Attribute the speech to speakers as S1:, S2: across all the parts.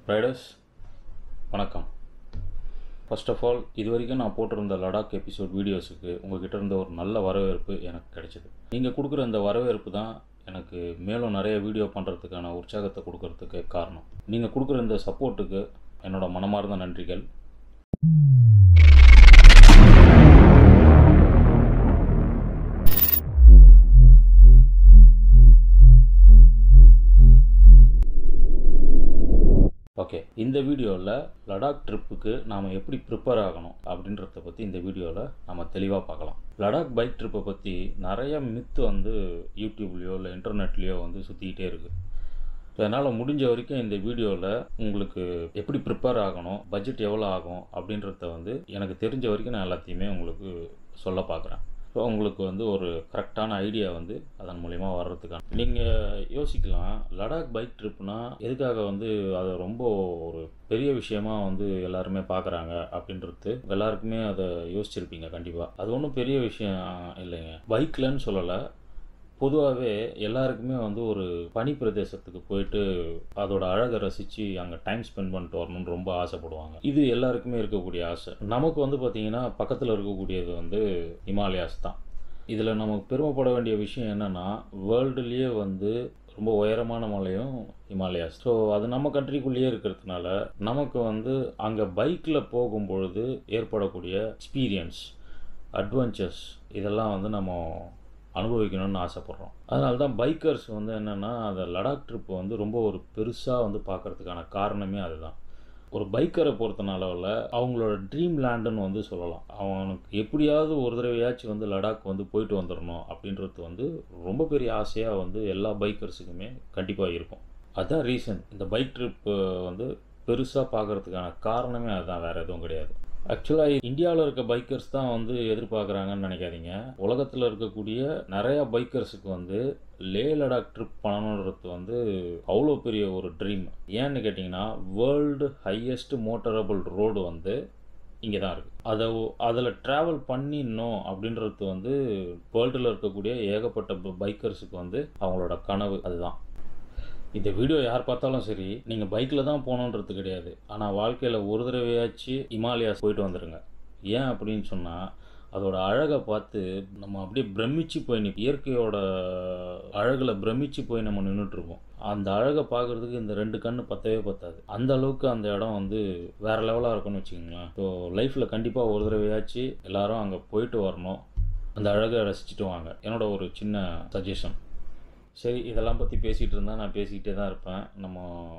S1: Riders வணக்கம் first of all இது வரைக்கும் நான் போட்டிருந்த லடாக் எபிசோட் வீடியோஸுக்கு உங்ககிட்ட இருந்த ஒரு நல்ல வரவேற்பு எனக்கு கிடைச்சிது நீங்கள் கொடுக்குற இந்த வரவேற்பு தான் எனக்கு மேலும் நிறைய வீடியோ பண்ணுறதுக்கான உற்சாகத்தை கொடுக்கறதுக்கு காரணம் நீங்கள் கொடுக்குற இந்த சப்போர்ட்டுக்கு என்னோட மனமார்ந்த நன்றிகள் ஓகே இந்த வீடியோவில் லடாக் ட்ரிப்புக்கு நாம் எப்படி ப்ரிப்பேர் ஆகணும் அப்படின்றத பற்றி இந்த வீடியோவில் நம்ம தெளிவாக பார்க்கலாம் லடாக் பைக் ட்ரிப்பை பற்றி நிறைய மித்து வந்து யூடியூப்லேயோ இல்லை இன்டர்நெட்லேயோ வந்து சுற்றிக்கிட்டே இருக்குது ஸோ அதனால் முடிஞ்ச வரைக்கும் இந்த வீடியோவில் உங்களுக்கு எப்படி ப்ரிப்பேர் ஆகணும் பட்ஜெட் எவ்வளோ ஆகும் அப்படின்றத வந்து எனக்கு தெரிஞ்ச வரைக்கும் நான் எல்லாத்தையுமே உங்களுக்கு சொல்ல பார்க்குறேன் ஸோ உங்களுக்கு வந்து ஒரு கரெக்டான ஐடியா வந்து அதன் மூலிமா வர்றதுக்கான நீங்கள் யோசிக்கலாம் லடாக் பைக் ட்ரிப்னா எதுக்காக வந்து அதை ரொம்ப ஒரு பெரிய விஷயமா வந்து எல்லாருமே பார்க்குறாங்க அப்படின்றது எல்லாருக்குமே அதை யோசிச்சிருப்பீங்க கண்டிப்பாக அது ஒன்றும் பெரிய விஷயம் இல்லைங்க பைக்லன்னு சொல்லலை பொதுவாகவே எல்லாருக்குமே வந்து ஒரு பனி பிரதேசத்துக்கு போயிட்டு அதோட அழகை ரசித்து அங்கே டைம் ஸ்பெண்ட் பண்ணிட்டு வரணும்னு ரொம்ப ஆசைப்படுவாங்க இது எல்லாருக்குமே இருக்கக்கூடிய ஆசை நமக்கு வந்து பார்த்திங்கன்னா பக்கத்தில் இருக்கக்கூடியது வந்து ஹிமாலயாஸ் தான் இதில் நமக்கு பெருமைப்பட வேண்டிய விஷயம் என்னென்னா வேர்ல்டுலேயே வந்து ரொம்ப உயரமான மலையும் ஹிமாலயாஸ் ஸோ அது நம்ம கண்ட்ரிக்குள்ளேயே இருக்கிறதுனால நமக்கு வந்து அங்கே பைக்கில் போகும் பொழுது ஏற்படக்கூடிய எக்ஸ்பீரியன்ஸ் அட்வென்ச்சர்ஸ் இதெல்லாம் வந்து நம்ம அனுபவிக்கணும்னு ஆசைப்பட்றோம் அதனால தான் பைக்கர்ஸ் வந்து என்னென்னா அந்த லடாக் ட்ரிப் வந்து ரொம்ப ஒரு பெருசாக வந்து பார்க்குறதுக்கான காரணமே அதுதான் ஒரு பைக்கரை பொறுத்த அளவில் அவங்களோட ட்ரீம் லேண்டுன்னு வந்து சொல்லலாம் அவனுக்கு எப்படியாவது ஒரு தடவையாச்சும் வந்து லடாக் வந்து போயிட்டு வந்துடணும் அப்படின்றது வந்து ரொம்ப பெரிய ஆசையாக வந்து எல்லா பைக்கர்ஸுக்குமே கண்டிப்பாக இருக்கும் அதுதான் ரீசன் இந்த பைக் ட்ரிப் வந்து பெருசாக பார்க்குறதுக்கான காரணமே அதுதான் வேறு எதுவும் கிடையாது ஆக்சுவலாக இந்தியாவில் இருக்க பைக்கர்ஸ் தான் வந்து எதிர்பார்க்குறாங்கன்னு நினைக்காதீங்க உலகத்தில் இருக்கக்கூடிய நிறையா பைக்கர்ஸுக்கு வந்து லே லடாக் ட்ரிப் பண்ணணுன்றது வந்து அவ்வளோ பெரிய ஒரு ட்ரீம் ஏன்னு கேட்டிங்கன்னா வேர்ல்டு ஹையஸ்ட் மோட்டரபிள் ரோடு வந்து இங்கே தான் இருக்குது அதை அதில் ட்ராவல் பண்ணிடணும் அப்படின்றது வந்து வேர்ல்டில் இருக்கக்கூடிய ஏகப்பட்ட பைக்கர்ஸுக்கு வந்து அவங்களோட கனவு அதுதான் இந்த வீடியோ யார் பார்த்தாலும் சரி நீங்கள் பைக்கில் தான் போகணுன்றது கிடையாது ஆனால் வாழ்க்கையில் ஒரு தடவையாச்சு இமாலயாஸ் போயிட்டு வந்துடுங்க ஏன் அப்படின்னு சொன்னால் அதோட அழகை பார்த்து நம்ம அப்படியே பிரமிச்சு போய் நிற்போம் இயற்கையோட அழகில் பிரமிச்சு போய் நம்ம நின்றுட்டுருப்போம் அந்த அழகை பார்க்குறதுக்கு இந்த ரெண்டு கண்ணு பத்தவே பத்தாது அந்த அளவுக்கு அந்த இடம் வந்து வேறு லெவலாக இருக்கும்னு வச்சுக்கோங்களேன் ஸோ லைஃப்பில் கண்டிப்பாக ஒரு தடவையாச்சு எல்லாரும் அங்கே போயிட்டு வரணும் அந்த அழகை ரசிச்சுட்டு வாங்க என்னோட ஒரு சின்ன சஜஷன் சரி இதெல்லாம் பற்றி பேசிகிட்டு இருந்தால் நான் பேசிக்கிட்டே தான் இருப்பேன் நம்ம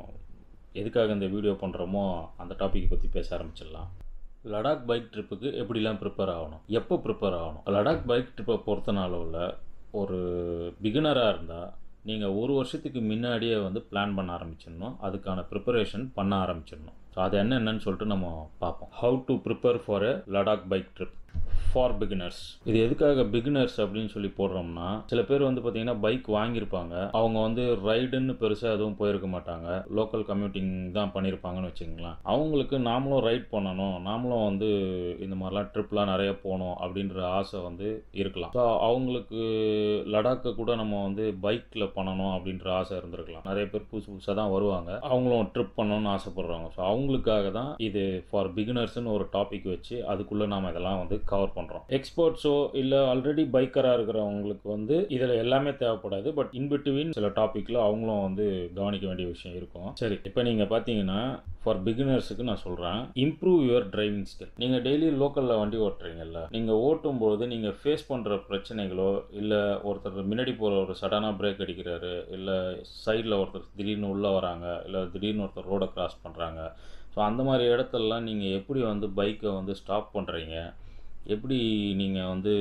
S1: எதுக்காக இந்த வீடியோ பண்ணுறோமோ அந்த டாப்பிக்கை பற்றி பேச ஆரம்பிச்சிடலாம் லடாக் பைக் ட்ரிப்புக்கு எப்படிலாம் ப்ரிப்பேர் ஆகணும் எப்போ ப்ரிப்பேர் ஆகணும் லடாக் பைக் ட்ரிப்பை பொறுத்த நாளில் ஒரு பிகினராக இருந்தால் நீங்கள் ஒரு வருஷத்துக்கு முன்னாடியே வந்து பிளான் பண்ண ஆரம்பிச்சிடணும் அதுக்கான ப்ரிப்பரேஷன் பண்ண ஆரம்பிச்சிடணும் ஸோ அது என்னென்னு சொல்லிட்டு நம்ம பார்ப்போம் how to prepare for a Ladakh bike trip for beginners இது எதுக்காக பிகினர்ஸ் அப்படின்னு சொல்லி போடுறோம்னா சில பேர் வந்து பார்த்தீங்கன்னா பைக் வாங்கியிருப்பாங்க அவங்க வந்து ரைடுன்னு பெருசாக எதுவும் போயிருக்க மாட்டாங்க லோக்கல் கம்யூட்டிங் தான் பண்ணியிருப்பாங்கன்னு வச்சுங்களேன் அவங்களுக்கு நாமளும் ரைட் பண்ணணும் நாமளும் வந்து இந்த மாதிரிலாம் ட்ரிப்லாம் நிறைய போகணும் அப்படின்ற ஆசை வந்து இருக்கலாம் ஸோ அவங்களுக்கு லடாக்கை கூட நம்ம வந்து பைக்கில் பண்ணணும் அப்படின்ற ஆசை இருந்திருக்கலாம் நிறைய பேர் புதுசு புதுசாக தான் வருவாங்க அவங்களும் ட்ரிப் பண்ணணும்னு ஆசைப்படுறாங்க ஸோ அவங்களுக்காக தான் இது ஃபார் பிகினர்ஸ்னு ஒரு டாபிக் வச்சு அதுக்குள்ளே நாம் இதெல்லாம் வந்து கவர் பண்ணுறோம் எக்ஸ்பர்ட்ஸோ இல்லை ஆல்ரெடி பைக்கராக இருக்கிறவங்களுக்கு வந்து இதில் எல்லாமே தேவைப்படாது பட் இன்பிட்வீன் சில டாப்பிக்கில் அவங்களும் வந்து கவனிக்க வேண்டிய விஷயம் இருக்கும் சரி இப்போ நீங்கள் பார்த்தீங்கன்னா ஃபார் பிகினர்ஸுக்கு நான் சொல்கிறேன் இம்ப்ரூவ் யுவர் டிரைவிங் ஸ்கில் நீங்கள் டெய்லி லோக்கலில் வண்டி ஓட்டுறீங்கல்ல நீங்கள் ஓட்டும் பொழுது நீங்கள் ஃபேஸ் பண்ணுற பிரச்சனைகளோ இல்லை ஒருத்தர் முன்னாடி போகிற ஒரு சடனாக பிரேக் அடிக்கிறாரு இல்லை சைடில் ஒருத்தர் திடீர்னு உள்ளே வராங்க இல்லை திடீர்னு ஒருத்தர் ரோடை கிராஸ் பண்ணுறாங்க ஸோ அந்த மாதிரி இடத்துலலாம் நீங்கள் எப்படி வந்து பைக்கை வந்து ஸ்டாப் பண்ணுறீங்க எப்படி நீங்கள் வந்து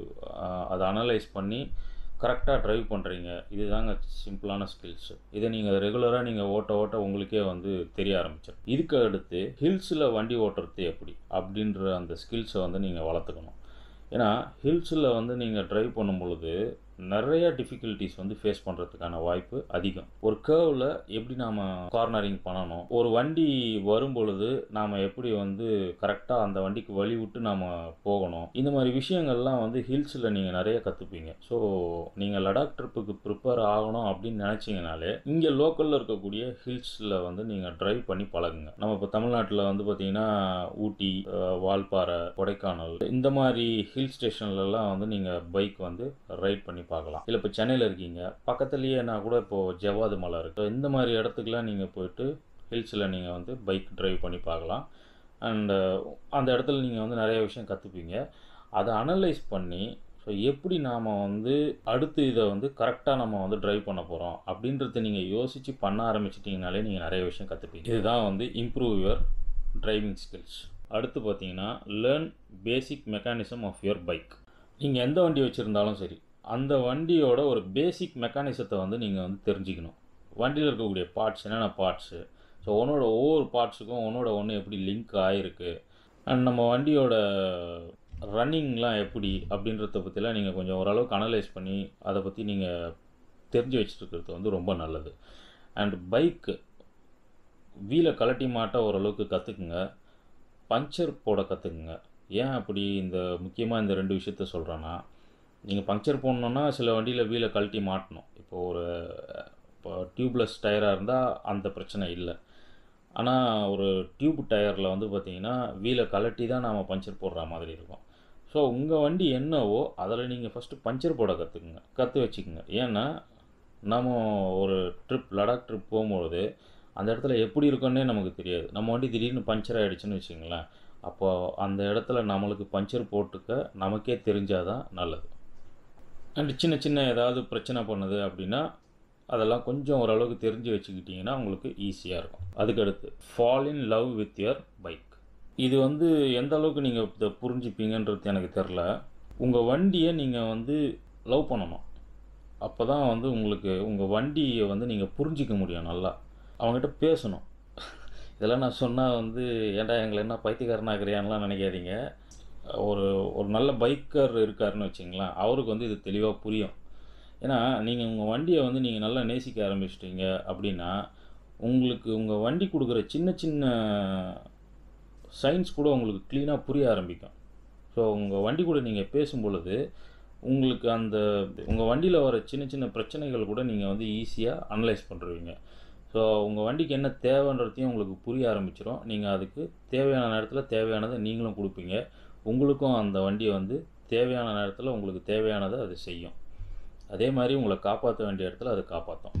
S1: அதை அனலைஸ் பண்ணி கரெக்டாக ட்ரைவ் பண்ணுறீங்க இதுதாங்க சிம்பிளான ஸ்கில்ஸ் இதை நீங்கள் ரெகுலராக நீங்கள் ஓட்ட ஓட்ட உங்களுக்கே வந்து தெரிய ஆரம்பிச்சிடும் இதுக்கு அடுத்து ஹில்ஸில் வண்டி ஓட்டுறது எப்படி அப்படின்ற அந்த ஸ்கில்ஸை வந்து நீங்கள் வளர்த்துக்கணும் ஏன்னா ஹில்ஸில் வந்து நீங்கள் ட்ரைவ் பண்ணும் பொழுது நிறைய டிஃபிகல்ட்டிஸ் வந்து ஃபேஸ் பண்ணுறதுக்கான வாய்ப்பு அதிகம் ஒரு கேர்வில் எப்படி நாம் கார்னரிங் பண்ணணும் ஒரு வண்டி வரும் பொழுது நாம் எப்படி வந்து கரெக்டாக அந்த வண்டிக்கு வழி விட்டு நாம் போகணும் இந்த மாதிரி விஷயங்கள்லாம் வந்து ஹில்ஸில் நீங்கள் நிறைய கற்றுப்பீங்க ஸோ நீங்கள் லடாக் ட்ரிப்புக்கு ப்ரிப்பேர் ஆகணும் அப்படின்னு நினச்சிங்கனாலே இங்கே லோக்கலில் இருக்கக்கூடிய ஹில்ஸில் வந்து நீங்கள் ட்ரைவ் பண்ணி பழகுங்க நம்ம இப்போ தமிழ்நாட்டில் வந்து பார்த்தீங்கன்னா ஊட்டி அஹ், வால்பாறை கொடைக்கானல் இந்த மாதிரி ஹில் ஸ்டேஷன்லலாம் வந்து நீங்கள் பைக் வந்து ரைட் பண்ணி பார்க்கலாம் இல்லை இப்போ சென்னையில் இருக்கீங்க பக்கத்துலேயே நான் கூட இப்போது ஜவ்வாது மலை இருக்குது இந்த மாதிரி இடத்துக்குலாம் நீங்கள் போயிட்டு ஹில்ஸில் நீங்கள் வந்து பைக் டிரைவ் பண்ணி பார்க்கலாம் அண்டு அந்த இடத்துல நீங்கள் வந்து நிறைய விஷயம் கற்றுப்பீங்க அதை அனலைஸ் பண்ணி ஸோ எப்படி நாம் வந்து அடுத்து இதை வந்து கரெக்டாக நம்ம வந்து டிரைவ் பண்ண போகிறோம் அப்படின்றத நீங்கள் யோசித்து பண்ண ஆரம்பிச்சிட்டிங்கனாலே நீங்கள் நிறைய விஷயம் கற்றுப்பீங்க இதுதான் வந்து இம்ப்ரூவ் யுவர் டிரைவிங் ஸ்கில்ஸ் அடுத்து பார்த்தீங்கன்னா learn basic mechanism of your bike நீங்கள் எந்த வண்டி வச்சுருந்தாலும் சரி அந்த வண்டியோட ஒரு பேசிக் மெக்கானிசத்தை வந்து நீங்கள் வந்து தெரிஞ்சுக்கணும் வண்டியில் இருக்கக்கூடிய பார்ட்ஸ் என்னென்ன பார்ட்ஸு ஸோ உன்னோட ஒவ்வொரு பார்ட்ஸுக்கும் உன்னோட ஒன்று எப்படி லிங்க் ஆகிருக்கு அண்ட் நம்ம வண்டியோட ரன்னிங்லாம் எப்படி அப்படின்றத பற்றிலாம் நீங்கள் கொஞ்சம் ஓரளவுக்கு அனலைஸ் பண்ணி அதை பற்றி நீங்கள் தெரிஞ்சு வச்சுருக்கிறது வந்து ரொம்ப நல்லது அண்ட் பைக்கு வீலை கழட்டி மாட்ட ஓரளவுக்கு கற்றுக்குங்க பஞ்சர் போட கற்றுக்குங்க ஏன் அப்படி இந்த முக்கியமாக இந்த ரெண்டு விஷயத்த சொல்கிறேன்னா நீங்கள் பங்க்சர் போடணுன்னா சில வண்டியில் வீலை கழட்டி மாட்டணும் இப்போ ஒரு இப்போ டியூப்லெஸ் டயராக இருந்தால் அந்த பிரச்சனை இல்லை ஆனால் ஒரு டியூப் டயரில் வந்து பார்த்தீங்கன்னா வீலை கழட்டி தான் நாம் பஞ்சர் போடுற மாதிரி இருக்கும் ஸோ உங்கள் வண்டி என்னவோ அதில் நீங்கள் ஃபஸ்ட்டு பஞ்சர் போட கற்றுக்குங்க கற்று வச்சுக்கோங்க ஏன்னா நம்ம ஒரு ட்ரிப் லடாக் ட்ரிப் போகும்பொழுது அந்த இடத்துல எப்படி இருக்குன்னே நமக்கு தெரியாது நம்ம வண்டி திடீர்னு பஞ்சர் ஆகிடுச்சுன்னு வச்சுங்களேன் அப்போ அந்த இடத்துல நம்மளுக்கு பஞ்சர் போட்டுக்க நமக்கே தெரிஞ்சாதான் நல்லது அண்ட் சின்ன சின்ன ஏதாவது பிரச்சனை பண்ணுது அப்படின்னா அதெல்லாம் கொஞ்சம் ஓரளவுக்கு தெரிஞ்சு வச்சுக்கிட்டிங்கன்னா உங்களுக்கு ஈஸியாக இருக்கும் அதுக்கடுத்து fall in love with your bike இது வந்து எந்த அளவுக்கு நீங்கள் இதை புரிஞ்சுப்பீங்கன்றது எனக்கு தெரில உங்கள் வண்டியை நீங்கள் வந்து லவ் பண்ணணும் அப்போ தான் வந்து உங்களுக்கு உங்கள் வண்டியை வந்து நீங்கள் புரிஞ்சிக்க முடியும் நல்லா அவங்ககிட்ட பேசணும் இதெல்லாம் நான் சொன்னால் வந்து ஏன்டா எங்களை என்ன பைத்தியக்காரனாகிறியான்லாம் நினைக்காதீங்க ஒரு ஒரு நல்ல பைக்கர் இருக்காருன்னு வச்சிங்களேன் அவருக்கு வந்து இது தெளிவாக புரியும் ஏன்னா நீங்கள் உங்கள் வண்டியை வந்து நீங்கள் நல்லா நேசிக்க ஆரம்பிச்சிட்டீங்க அப்படின்னா உங்களுக்கு உங்கள் வண்டி கொடுக்குற சின்ன சின்ன சயின்ஸ் கூட உங்களுக்கு க்ளீனாக புரிய ஆரம்பிக்கும் ஸோ உங்கள் வண்டி கூட நீங்கள் பேசும் பொழுது உங்களுக்கு அந்த உங்கள் வண்டியில் வர சின்ன சின்ன பிரச்சனைகள் கூட நீங்கள் வந்து ஈஸியாக அனலைஸ் பண்ணுறீங்க ஸோ உங்கள் வண்டிக்கு என்ன தேவைன்றதையும் உங்களுக்கு புரிய ஆரம்பிச்சிடும் நீங்கள் அதுக்கு தேவையான நேரத்தில் தேவையானதை நீங்களும் கொடுப்பீங்க உங்களுக்கும் அந்த வண்டியை வந்து தேவையான நேரத்தில் உங்களுக்கு தேவையானதை அது செய்யும் அதே மாதிரி உங்களை காப்பாற்ற வேண்டிய இடத்துல அது காப்பாற்றும்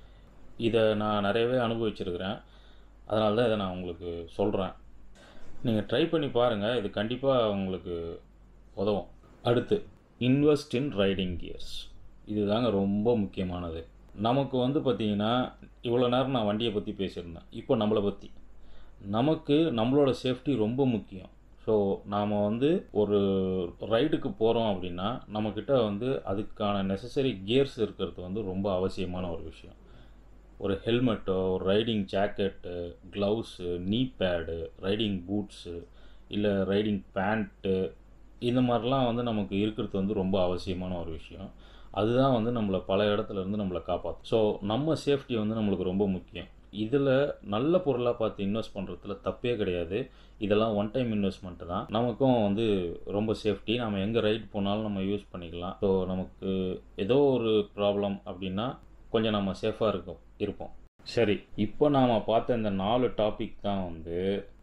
S1: இதை நான் நிறையவே அனுபவிச்சிருக்கிறேன் அதனால தான் இதை நான் உங்களுக்கு சொல்கிறேன் நீங்கள் ட்ரை பண்ணி பாருங்கள் இது கண்டிப்பாக உங்களுக்கு உதவும் அடுத்து இன்வெஸ்ட் இன் ரைடிங் கியர்ஸ் இதுதாங்க ரொம்ப முக்கியமானது நமக்கு வந்து பார்த்திங்கன்னா இவ்வளோ நேரம் நான் வண்டியை பற்றி பேசியிருந்தேன் இப்போ நம்மளை பற்றி நமக்கு நம்மளோட சேஃப்டி ரொம்ப முக்கியம் ஸோ நாம் வந்து ஒரு ரைடுக்கு போகிறோம் அப்படின்னா நம்மக்கிட்ட வந்து அதுக்கான நெசசரி கியர்ஸ் இருக்கிறது வந்து ரொம்ப அவசியமான ஒரு விஷயம் ஒரு ஹெல்மெட்டோ ஒரு riding jacket gloves knee pad riding boots இல்லை ரைடிங் பேண்ட்டு இந்த மாதிரிலாம் வந்து நமக்கு இருக்கிறது வந்து ரொம்ப அவசியமான ஒரு விஷயம் அதுதான் வந்து நம்மளை பல இடத்துல இருந்து நம்மளை காப்பாற்றும் ஸோ நம்ம சேஃப்டி வந்து நம்மளுக்கு ரொம்ப முக்கியம் இதில் நல்ல பொருளாக பார்த்து இன்வெஸ்ட் பண்ணுறதுல தப்பே கிடையாது இதெல்லாம் ஒன் டைம் இன்வெஸ்ட்மெண்ட்டு தான் நமக்கும் வந்து ரொம்ப சேஃப்டி நம்ம எங்கே ரைட் போனாலும் நம்ம யூஸ் பண்ணிக்கலாம் ஸோ நமக்கு ஏதோ ஒரு ப்ராப்ளம் அப்படின்னா கொஞ்சம் நம்ம சேஃபாக இருக்கும் இருப்போம் சரி இப்போ நாம் பார்த்த இந்த நாலு டாபிக் தான் வந்து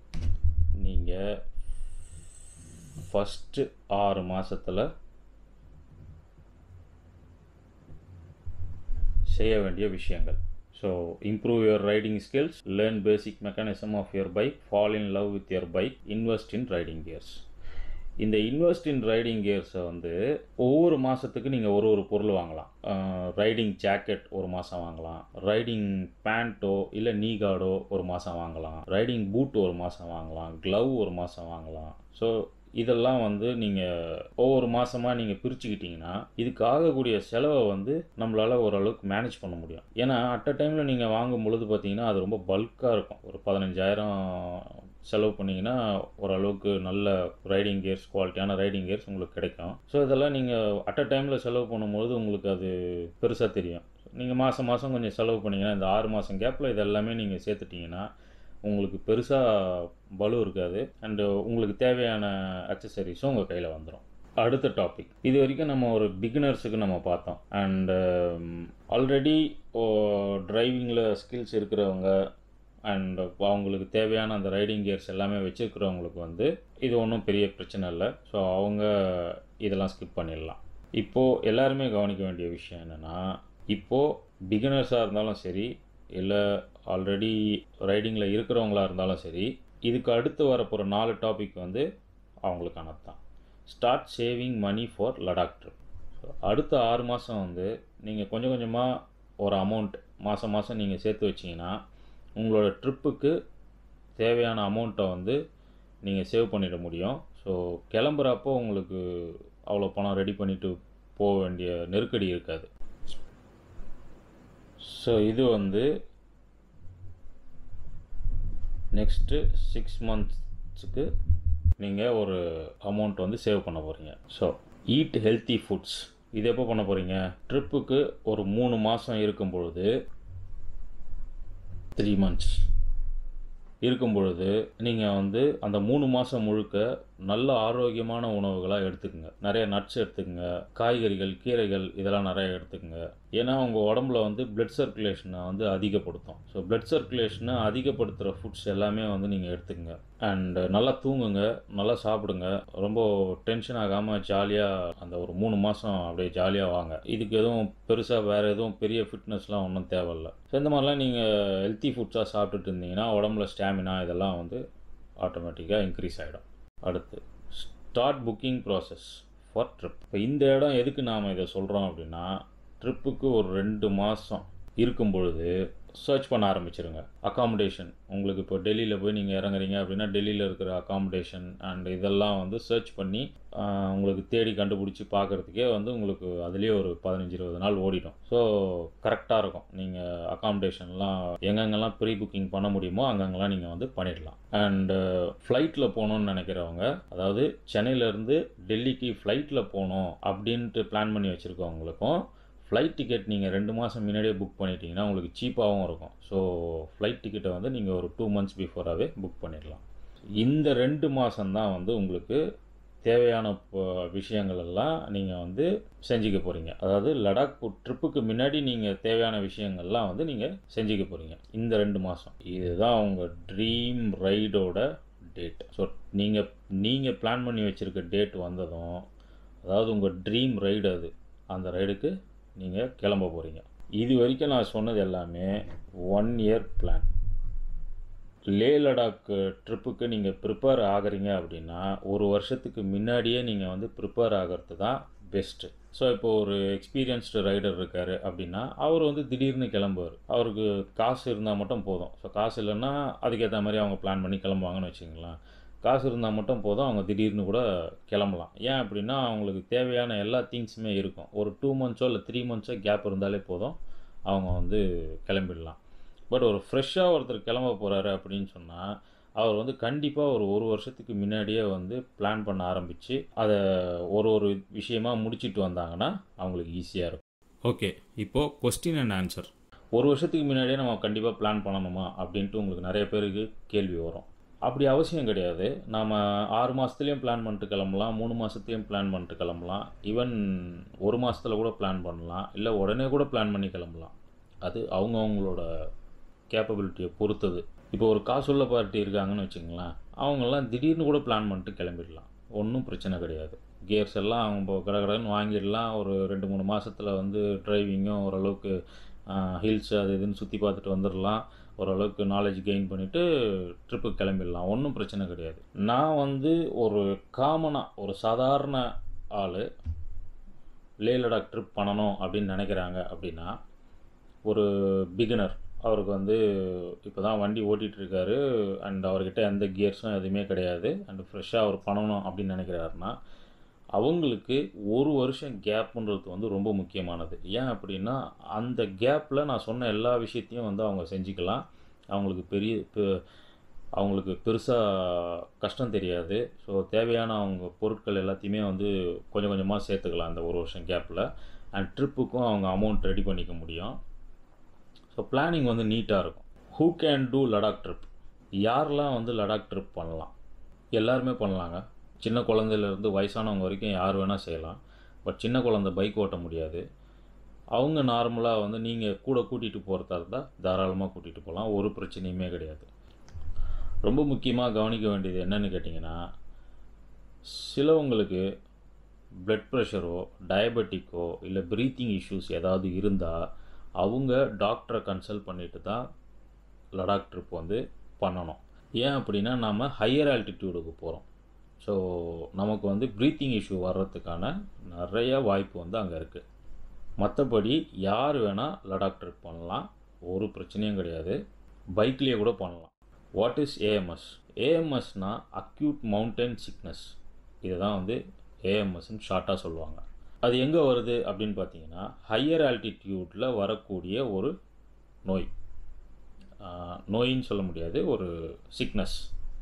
S1: நீங்கள் ஃபஸ்ட்டு ஆறு மாதத்தில் செய்ய வேண்டிய விஷயங்கள் so improve your riding skills learn basic mechanism of your bike fall in love with your bike invest in riding gears இந்த இன்வெஸ்ட் இன் ரைடிங் கியர்ஸை வந்து ஒவ்வொரு மாதத்துக்கு நீங்கள் ஒரு ஒரு பொருள் வாங்கலாம் ரைடிங் ஜாக்கெட் ஒரு மாதம் வாங்கலாம் ரைடிங் பேண்ட்டோ இல்லை நீ கார்டோ ஒரு மாதம் வாங்கலாம் ரைடிங் பூட் ஒரு மாதம் வாங்கலாம் க்ளவ் ஒரு மாதம் வாங்கலாம் ஸோ இதெல்லாம் வந்து நீங்கள் ஒவ்வொரு மாதமாக நீங்கள் பிரிச்சுக்கிட்டிங்கன்னா இதுக்கு ஆகக்கூடிய செலவை வந்து நம்மளால் ஓரளவுக்கு மேனேஜ் பண்ண முடியும் ஏன்னா அட் அ டைமில் நீங்கள் வாங்கும் பொழுது பார்த்தீங்கன்னா அது ரொம்ப பல்காக இருக்கும் ஒரு பதினஞ்சாயிரம் செலவு பண்ணிங்கன்னா ஓரளவுக்கு நல்ல ரைடிங் கியர்ஸ் குவாலிட்டியான ரைடிங் கியர்ஸ் உங்களுக்கு கிடைக்கும் ஸோ இதெல்லாம் நீங்கள் அட் அ டைமில் செலவு பண்ணும்போது உங்களுக்கு அது பெருசாக தெரியும் நீங்கள் மாதம் மாதம் கொஞ்சம் செலவு பண்ணிங்கன்னா இந்த ஆறு மாதம் கேப்பில் இது எல்லாமே நீங்கள் சேர்த்துட்டிங்கன்னா உங்களுக்கு பெருசாக பலு இருக்காது அண்டு உங்களுக்கு தேவையான அக்சசரிஸும் உங்கள் கையில் வந்துடும் அடுத்த டாபிக் இது வரைக்கும் நம்ம ஒரு பிகினர்ஸுக்கு நம்ம பார்த்தோம் அண்டு ஆல்ரெடி டிரைவிங்கில் ஸ்கில்ஸ் இருக்கிறவங்க அண்ட் அவங்களுக்கு தேவையான அந்த ரைடிங் கியர்ஸ் எல்லாமே வச்சுருக்கிறவங்களுக்கு வந்து இது ஒன்றும் பெரிய பிரச்சனை இல்லை ஸோ அவங்க இதெல்லாம் ஸ்கிப் பண்ணிடலாம் இப்போது எல்லாருமே கவனிக்க வேண்டிய விஷயம் என்னென்னா இப்போது பிகினர்ஸாக இருந்தாலும் சரி இல்லை ஆல்ரெடி ரைடிங்கில் இருக்கிறவங்களா இருந்தாலும் சரி இதுக்கு அடுத்து வரப்போகிற நாலு டாபிக் வந்து அவங்களுக்கானது தான் start saving money for Ladakh trip so அடுத்த ஆறு மாதம் வந்து நீங்கள் கொஞ்சம் கொஞ்சமாக ஒரு அமௌண்ட் மாதம் மாதம் நீங்கள் சேர்த்து வச்சிங்கன்னா உங்களோட ட்ரிப்புக்கு தேவையான அமௌண்ட்டை வந்து நீங்கள் சேவ் பண்ணிட முடியும் ஸோ கிளம்புறப்போ உங்களுக்கு அவ்வளோ பணம் ரெடி பண்ணிவிட்டு போக வேண்டிய நெருக்கடி இருக்காது ஸோ இது வந்து நெக்ஸ்ட்டு சிக்ஸ் மந்த்ஸுக்கு நீங்கள் ஒரு அமௌண்ட் வந்து சேவ் பண்ண போகிறீங்க ஸோ ஈட் ஹெல்த்தி ஃபுட்ஸ் இது எப்போ பண்ண போகிறீங்க ட்ரிப்புக்கு ஒரு மூணு மாதம் இருக்கும் பொழுது த்ரீ மந்த்ஸ் இருக்கும் பொழுது நீங்கள் வந்து அந்த மூணு மாதம் முழுக்க நல்ல ஆரோக்கியமான உணவுகளாக எடுத்துக்கோங்க நிறைய நட்ஸ் எடுத்துக்கோங்க காய்கறிகள் கீரைகள் இதெல்லாம் நிறைய எடுத்துக்கோங்க ஏன்னா உங்கள் உடம்புல வந்து பிளட் சர்க்குலேஷனை வந்து அதிகப்படுத்தும் ஸோ பிளட் சர்க்குலேஷனை அதிகப்படுத்துகிற ஃபுட்ஸ் எல்லாமே வந்து நீங்கள் எடுத்துக்கோங்க அண்ட் நல்லா தூங்குங்க நல்லா சாப்பிடுங்க ரொம்ப டென்ஷன் ஆகாமல் ஜாலியாக அந்த ஒரு மூணு மாதம் அப்படியே ஜாலியாக வாங்க இதுக்கு எதுவும் பெருசாக வேறு எதுவும் பெரிய ஃபிட்னஸ்லாம் ஒன்றும் தேவையில்ல ஸோ இந்த மாதிரிலாம் நீங்கள் ஹெல்த்தி ஃபுட்ஸாக சாப்பிட்டுட்டு இருந்தீங்கன்னா உடம்புல ஸ்டாமினா இதெல்லாம் வந்து ஆட்டோமேட்டிக்காக இன்க்ரீஸ் ஆகிடும் அடுத்து start booking process for trip இப்போ இந்த இடம் எதுக்கு நாம் இதை சொல்கிறோம் அப்படின்னா ட்ரிப்புக்கு ஒரு ரெண்டு மாதம் இருக்கும் பொழுது சர்ச் பண்ண ஆரம்பிச்சிருங்க அகாமடேஷன் உங்களுக்கு இப்போ டெல்லியில் போய் நீங்கள் இறங்குறீங்க அப்படின்னா டெல்லியில் இருக்கிற அகாமடேஷன் அண்ட் இதெல்லாம் வந்து சர்ச் பண்ணி ஆஹ், உங்களுக்கு தேடி கண்டுபிடிச்சி பார்க்குறதுக்கே வந்து உங்களுக்கு அதுலேயே ஒரு பதினஞ்சு இருபது நாள் ஓடிடும் ஸோ கரெக்டாக இருக்கும் நீங்கள் அகாமடேஷன்லாம் எங்கெங்கெல்லாம் ப்ரீ புக்கிங் பண்ண முடியுமோ அங்கங்கெல்லாம் நீங்கள் வந்து பண்ணிடலாம் அண்டு ஃப்ளைட்டில் போகணுன்னு நினைக்கிறவங்க அதாவது சென்னையிலேருந்து டெல்லிக்கு ஃப்ளைட்டில் போகணும் அப்படின்ட்டு பிளான் பண்ணி வச்சுருக்கவங்களுக்கும் ஃப்ளைட் டிக்கெட் நீங்கள் ரெண்டு மாதம் முன்னாடியே புக் பண்ணிட்டீங்கன்னா உங்களுக்கு சீப்பாகவும் இருக்கும் ஸோ ஃப்ளைட் டிக்கெட்டை வந்து நீங்கள் ஒரு டூ மந்த்ஸ் பிஃபோராகவே புக் பண்ணிடலாம் இந்த ரெண்டு மாதம்தான் வந்து உங்களுக்கு தேவையான ப- விஷயங்கள் எல்லாம் நீங்கள் வந்து செஞ்சுக்க போகிறீங்க அதாவது லடாக் ட்ரிப்புக்கு முன்னாடி நீங்கள் தேவையான விஷயங்கள்லாம் வந்து நீங்கள் செஞ்சுக்க போகிறீங்க இந்த ரெண்டு மாதம் இதுதான் உங்கள் ட்ரீம் ரைடோட டேட் ஸோ நீங்கள் நீங்கள் பிளான் பண்ணி வச்சுருக்க டேட் வந்ததும் அதாவது உங்கள் ட்ரீம் ரைடு அது அந்த ரைடுக்கு நீங்கள் கிளம்ப போகிறீங்க இது வரைக்கும் நான் சொன்னது எல்லாமே one year plan Leh Ladakh ட்ரிப்புக்கு நீங்கள் ப்ரிப்பேர் ஆகுறீங்க அப்படின்னா ஒரு வருஷத்துக்கு முன்னாடியே நீங்கள் வந்து ப்ரிப்பேர் ஆகிறது தான் பெஸ்ட்டு ஸோ இப்போ ஒரு எக்ஸ்பீரியன்ஸ்டு ரைடர் இருக்கார் அப்படின்னா அவர் வந்து திடீர்னு கிளம்புவார் அவருக்கு காசு இருந்தால் மட்டும் போதும் ஸோ காசு இல்லைன்னா அதுக்கேற்ற மாதிரி அவங்க பிளான் பண்ணி கிளம்புவாங்கன்னு வச்சுங்களேன் காசு இருந்தால் மட்டும் போதும் அவங்க திடீர்னு கூட கிளம்பலாம் ஏன் அப்படின்னா அவங்களுக்கு தேவையான எல்லா திங்ஸுமே இருக்கும் ஒரு டூ மந்த்ஸோ இல்லை த்ரீ மந்த்ஸோ கேப் இருந்தாலே போதும் அவங்க வந்து கிளம்பிடலாம் பட் ஒரு ஃப்ரெஷ்ஷாக ஒருத்தர் கிளம்ப போகிறாரு அப்படின்னு சொன்னால் அவர் வந்து கண்டிப்பாக ஒரு ஒரு வருஷத்துக்கு முன்னாடியே வந்து பிளான் பண்ண ஆரம்பித்து அதை ஒரு ஒரு விஷயமா முடிச்சிட்டு வந்தாங்கன்னா அவங்களுக்கு ஈஸியாக இருக்கும் ஓகே இப்போது கொஸ்டின் அண்ட் ஆன்சர் ஒரு வருஷத்துக்கு முன்னாடியே நம்ம கண்டிப்பாக பிளான் பண்ணணுமா அப்படின்ட்டு உங்களுக்கு நிறைய பேருக்கு கேள்வி வரும் அப்படி அவசியம் கிடையாது நாம் ஆறு மாதத்துலேயும் பிளான் பண்ணிட்டு கிளம்பலாம் மூணு மாதத்துலேயும் பிளான் பண்ணிட்டு கிளம்பலாம் ஈவன் ஒரு மாதத்துல கூட பிளான் பண்ணலாம் இல்லை உடனே கூட பிளான் பண்ணி கிளம்பலாம் அது அவங்கவுங்களோட கேப்பபிலிட்டியை பொறுத்தது இப்போ ஒரு காசுள்ள பார்ட்டி இருக்காங்கன்னு வச்சுங்களேன் அவங்கெல்லாம் திடீர்னு கூட பிளான் பண்ணிட்டு கிளம்பிடலாம் ஒன்றும் பிரச்சனை கிடையாது கியர்ஸ் எல்லாம் அவங்க இப்போ கடை கடைன்னு வாங்கிடலாம் ஒரு ரெண்டு மூணு மாசத்துல வந்து டிரைவிங்கும் ஓரளவுக்கு ஹில்ஸ் அது இதுன்னு சுற்றி பார்த்துட்டு வந்துடலாம் ஓரளவுக்கு நாலேஜ் கெயின் பண்ணிவிட்டு ட்ரிப்புக்கு கிளம்பிடலாம் ஒன்றும் பிரச்சனை கிடையாது நான் வந்து ஒரு காமனாக ஒரு சாதாரண ஆள் லே லடாக் ட்ரிப் பண்ணணும் அப்படின்னு நினைக்கிறாங்க அப்படின்னா ஒரு பிகினர் அவருக்கு வந்து இப்போ தான் வண்டி ஓட்டிகிட்டு இருக்காரு அண்ட் அவர்கிட்ட எந்த கியர்ஸும் எதுவுமே கிடையாது அண்ட் ஃப்ரெஷ்ஷாக அவர் பண்ணணும் அப்படின்னு நினைக்கிறாருன்னா அவங்களுக்கு ஒரு வருஷம் கேப்புன்றது வந்து ரொம்ப முக்கியமானது ஏன் அப்படின்னா அந்த கேப்பில் நான் சொன்ன எல்லா விஷயத்தையும் வந்து அவங்க செஞ்சுக்கலாம் அவங்களுக்கு பெரிய பெ- அவங்களுக்கு பெருசாக கஷ்டம் தெரியாது ஸோ தேவையான அவங்க பொருட்கள் எல்லாத்தையுமே வந்து கொஞ்சம் கொஞ்சமாக சேர்த்துக்கலாம் அந்த ஒரு வருஷம் கேப்பில் அண்ட் ட்ரிப்புக்கும் அவங்க அமௌண்ட் ரெடி பண்ணிக்க முடியும் ஸோ பிளானிங் வந்து நீட்டாக இருக்கும் who can do Ladakh trip யாரெல்லாம் வந்து லடாக் ட்ரிப் பண்ணலாம் எல்லாருமே பண்ணலாங்க சின்ன குழந்தையிலேருந்து வயசானவங்க வரைக்கும் யார் வேணால் செய்யலாம் பட் சின்ன குழந்தை பைக் ஓட்ட முடியாது அவங்க நார்மலாக வந்து நீங்கள் கூட கூட்டிகிட்டு போகிறதா இருந்தால் தாராளமாக கூட்டிகிட்டு போகலாம் ஒரு பிரச்சனையுமே கிடையாது ரொம்ப முக்கியமாக கவனிக்க வேண்டியது என்னன்னு கேட்டிங்கன்னா சிலவங்களுக்கு பிளட் ப்ரெஷரோ டயபெட்டிக்கோ இல்லை ப்ரீத்திங் இஷ்யூஸ் ஏதாவது இருந்தால் அவங்க டாக்டரை கன்சல்ட் பண்ணிட்டு தான் லடாக் ட்ரிப் வந்து பண்ணணும் ஏன் அப்படின்னா நாம் ஹையர் ஆல்டிடியூடுக்கு போகிறோம் ஸோ நமக்கு வந்து ப்ரீத்திங் இஷ்யூ வர்றதுக்கான நிறைய வாய்ப்பு வந்து அங்கே இருக்குது மற்றபடி யார் வேணால் லடாக் ட்ரிப் பண்ணலாம் ஒரு பிரச்சனையும் கிடையாது பைக்லேயே கூட பண்ணலாம் வாட் இஸ் ஏஎம்எஸ் ஏஎம்எஸ்னா அக்யூட் மவுண்டன் சிக்னஸ் இதுதான் வந்து ஏஎம்எஸ்ன்னு ஷார்ட்டாக சொல்லுவாங்க அது எங்கே வருது அப்படின்னு பார்த்தீங்கன்னா ஹையர் ஆல்டிடியூட்டில் வரக்கூடிய ஒரு நோய் ஆஹ், நோயின்னு சொல்ல முடியாது ஒரு சிக்னஸ்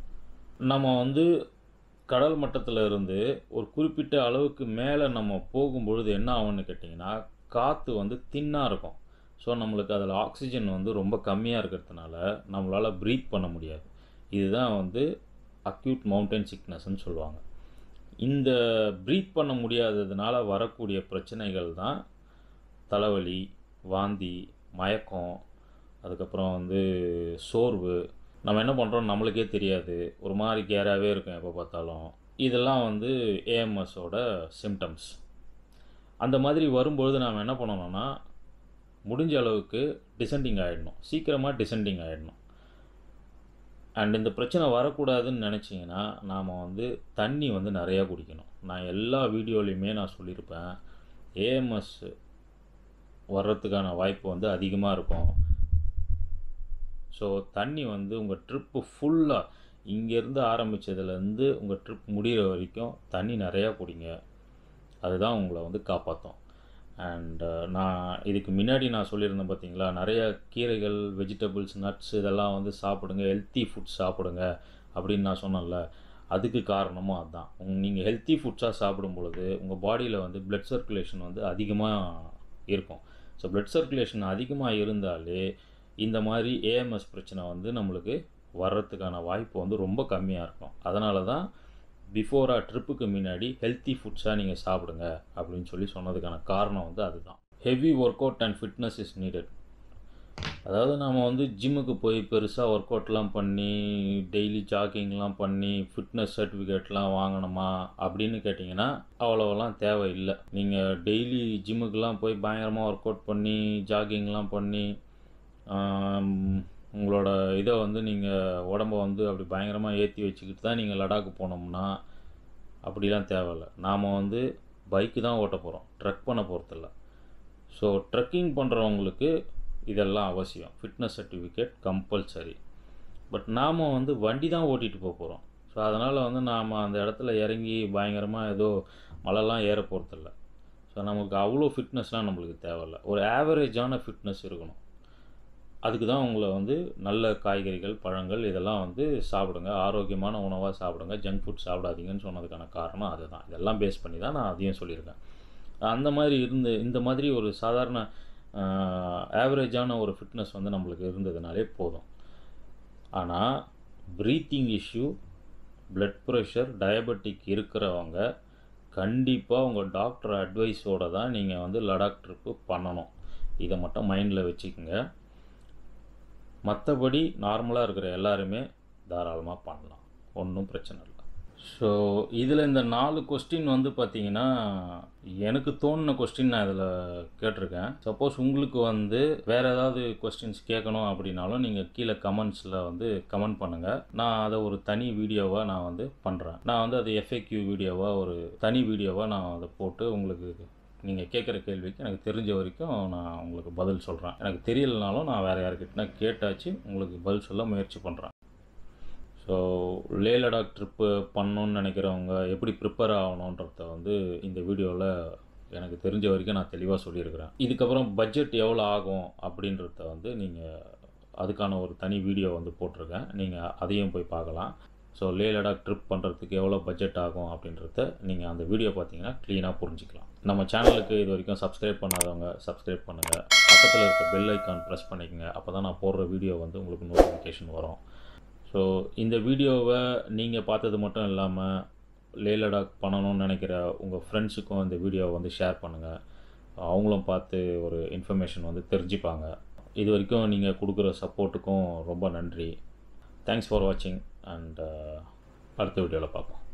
S1: நம்ம வந்து கடல் மட்டத்தில் இருந்து ஒரு குறிப்பிட்ட அளவுக்கு மேலே நம்ம போகும்பொழுது என்ன ஆகும்னு கேட்டிங்கன்னா காற்று வந்து தின்னாக இருக்கும் ஸோ நம்மளுக்கு அதில் ஆக்சிஜன் வந்து ரொம்ப கம்மியாக இருக்கிறதுனால நம்மளால் ப்ரீத் பண்ண முடியாது இதுதான் வந்து அக்யூட் மவுண்டன் சிக்னஸ்ன்னு சொல்லுவாங்க இந்த ப்ரீத் பண்ண முடியாததுனால வரக்கூடிய பிரச்சனைகள் தான் தலைவலி வாந்தி மயக்கம் அதுக்கப்புறம் வந்து சோர்வு நம்ம என்ன பண்ணுறோம் நம்மளுக்கே தெரியாது ஒரு மாதிரி கேராகவே இருக்கும் எப்போ பார்த்தாலும் இதெல்லாம் வந்து ஏஎம்எஸோட சிம்டம்ஸ் அந்த மாதிரி வரும்பொழுது நாம் என்ன பண்ணணும்னா முடிஞ்ச அளவுக்கு டிசெண்டிங் ஆகிடணும் சீக்கிரமாக டிசெண்டிங் ஆகிடணும் அண்ட் இந்த பிரச்சனை வரக்கூடாதுன்னு நினச்சிங்கன்னா நாம் வந்து தண்ணி வந்து நிறையா குடிக்கணும் நான் எல்லா வீடியோலையுமே நான் சொல்லியிருப்பேன் ஏஎம்எஸ் வர்றதுக்கான வாய்ப்பு வந்து அதிகமாக இருக்கும் ஸோ தண்ணி வந்து உங்கள் ட்ரிப்பு ஃபுல்லாக இங்கேருந்து ஆரம்பித்ததுலேருந்து உங்கள் ட்ரிப் முடிகிற வரைக்கும் தண்ணி நிறையா குடிங்க அதுதான் உங்களை வந்து காப்பாற்றும் அண்ட் நான் இதுக்கு முன்னாடி நான் சொல்லியிருந்தேன் பார்த்தீங்களா நிறைய கீரைகள் வெஜிடபிள்ஸ் நட்ஸ் இதெல்லாம் வந்து சாப்பிடுங்க ஹெல்த்தி ஃபுட் சாப்பிடுங்க அப்படின்னு நான் சொன்னேன்ல அதுக்கு காரணமும் அதுதான் நீங்கள் ஹெல்த்தி ஃபுட்ஸாக சாப்பிடும் பொழுது உங்கள் பாடியில் வந்து பிளட் சர்க்குலேஷன் வந்து அதிகமாக இருக்கும் ஸோ பிளட் சர்க்குலேஷன் அதிகமாக இருந்தாலே இந்த மாதிரி ஏஎம்எஸ் பிரச்சனை வந்து நம்மளுக்கு வர்றதுக்கான வாய்ப்பு வந்து ரொம்ப கம்மியாக இருக்கும் அதனால தான் பிஃபோராக ட்ரிப்புக்கு முன்னாடி ஹெல்த்தி ஃபுட்ஸாக நீங்கள் சாப்பிடுங்க அப்படின்னு சொல்லி சொன்னதுக்கான காரணம் வந்து அதுதான் heavy workout and fitness is needed அதாவது நம்ம வந்து ஜிம்முக்கு போய் பெருசாக ஒர்க் அவுட்லாம் பண்ணி டெய்லி ஜாக்கிங்லாம் பண்ணி ஃபிட்னஸ் சர்டிஃபிகேட்லாம் வாங்கணுமா அப்படின்னு கேட்டிங்கன்னா அவ்வளோவெல்லாம் தேவையில்லை நீங்கள் டெய்லி ஜிம்முக்கெலாம் போய் பயங்கரமாக ஒர்க் அவுட் பண்ணி ஜாகிங்லாம் பண்ணி ஆம், உங்களோட இதை வந்து நீங்கள் உடம்ப வந்து அப்படி பயங்கரமாக ஏற்றி வச்சுக்கிட்டு தான் நீங்கள் லடாக்கு போனோம்னா அப்படிலாம் தேவையில்ல நாம் வந்து பைக்கு தான் ஓட்ட போகிறோம் ட்ரக் பண்ண போகிறதில்ல ஸோ ட்ரெக்கிங் பண்ணுறவங்களுக்கு இதெல்லாம் அவசியம் ஃபிட்னஸ் சர்டிஃபிகேட் கம்பல்சரி பட் நாம் வந்து வண்டி தான் ஓட்டிகிட்டு போக போகிறோம் ஸோ அதனால் வந்து நாம் அந்த இடத்துல இறங்கி பயங்கரமாக ஏதோ மலைலாம் ஏற போகிறதில்ல ஸோ நமக்கு அவ்வளோ ஃபிட்னஸ்லாம் நம்மளுக்கு தேவையில்ல ஒரு ஆவரேஜான ஃபிட்னஸ் இருக்கணும் அதுக்கு தான் உங்களை வந்து நல்ல காய்கறிகள் பழங்கள் இதெல்லாம் வந்து சாப்பிடுங்க ஆரோக்கியமான உணவாக சாப்பிடுங்க ஜங்க் ஃபுட் சாப்பிடாதீங்கன்னு சொன்னதுக்கான காரணம் அதுதான் இதெல்லாம் பேஸ் பண்ணி தான் நான் அதையும் சொல்லியிருக்கேன் அந்த மாதிரி இருந்து இந்த மாதிரி ஒரு சாதாரண ஆவரேஜான ஒரு ஃபிட்னஸ் வந்து நம்மளுக்கு இருந்ததுனாலே போதும் ஆனால் breathing issue blood pressure diabetic இருக்கிறவங்க கண்டிப்பாக உங்கள் டாக்டர் அட்வைஸோட தான் நீங்கள் வந்து லடாக் ட்ரிப்பு பண்ணணும் இதை மட்டும் மைண்டில் வச்சுக்கோங்க மற்றபடி நார்மலாக இருக்கிற எல்லாருமே தாராளமாக பண்ணலாம் ஒன்றும் பிரச்சனை இல்லை ஸோ இதில் இந்த நாலு கொஸ்டின் வந்து பார்த்தீங்கன்னா எனக்கு தோணுன கொஸ்டின் நான் இதில் கேட்டிருக்கேன் சப்போஸ் உங்களுக்கு வந்து வேறு ஏதாவது கொஸ்டின்ஸ் கேட்கணும் அப்படின்னாலும் நீங்கள் கீழே கமெண்ட்ஸில் வந்து கமெண்ட் பண்ணுங்கள் நான் அதை ஒரு தனி வீடியோவாக நான் வந்து பண்ணுறேன் நான் வந்து அது எஃப்ஏக்யூ வீடியோவாக ஒரு தனி வீடியோவாக நான் அதை போட்டு உங்களுக்கு நீங்கள் கேட்குற கேள்விக்கு எனக்கு தெரிஞ்ச வரைக்கும் நான் உங்களுக்கு பதில் சொல்கிறேன் எனக்கு தெரியலனாலும் நான் வேறு யாருக்கிட்டனா கேட்டாச்சு உங்களுக்கு பதில் சொல்ல முயற்சி பண்ணுறேன் ஸோ லே லடாக் ட்ரிப்பு பண்ணணுன்னு நினைக்கிறவங்க எப்படி ப்ரிப்பேர் ஆகணுன்றத வந்து இந்த வீடியோவில் எனக்கு தெரிஞ்ச வரைக்கும் நான் தெளிவாக சொல்லியிருக்கிறேன் இதுக்கப்புறம் பட்ஜெட் எவ்வளோ ஆகும் அப்படின்றத வந்து நீங்கள் அதுக்கான ஒரு தனி வீடியோ வந்து போட்டிருக்கேன் நீங்கள் அதையும் போய் பார்க்கலாம் ஸோ லே லடாக் ட்ரிப் பண்ணுறதுக்கு எவ்வளோ பட்ஜெட் ஆகும் அப்படின்றத நீங்கள் அந்த வீடியோ பார்த்தீங்கன்னா க்ளீனாக புரிஞ்சுக்கலாம் நம்ம சேனலுக்கு இது வரைக்கும் சப்ஸ்கிரைப் பண்ணாதவங்க சப்ஸ்கிரைப் பண்ணுங்கள் பக்கத்தில் இருக்க பெல் ஐக்கான் ப்ரெஸ் பண்ணிக்கோங்க அப்போ தான் நான் போடுற வீடியோ வந்து உங்களுக்கு நோட்டிஃபிகேஷன் வரும் ஸோ இந்த வீடியோவை நீங்கள் பார்த்தது மட்டும் இல்லாமல் லே லடாக் பண்ணணும்னு நினைக்கிற உங்கள் ஃப்ரெண்ட்ஸுக்கும் இந்த வீடியோவை வந்து ஷேர் பண்ணுங்கள் அவங்களும் பார்த்து ஒரு இன்ஃபர்மேஷன் வந்து தெரிஞ்சுப்பாங்க இது வரைக்கும் நீங்கள் கொடுக்குற சப்போர்ட்டுக்கும் ரொம்ப நன்றி தேங்க்ஸ் ஃபார் வாட்சிங் அண்ட் அடுத்த வீடியோவில் பார்ப்போம்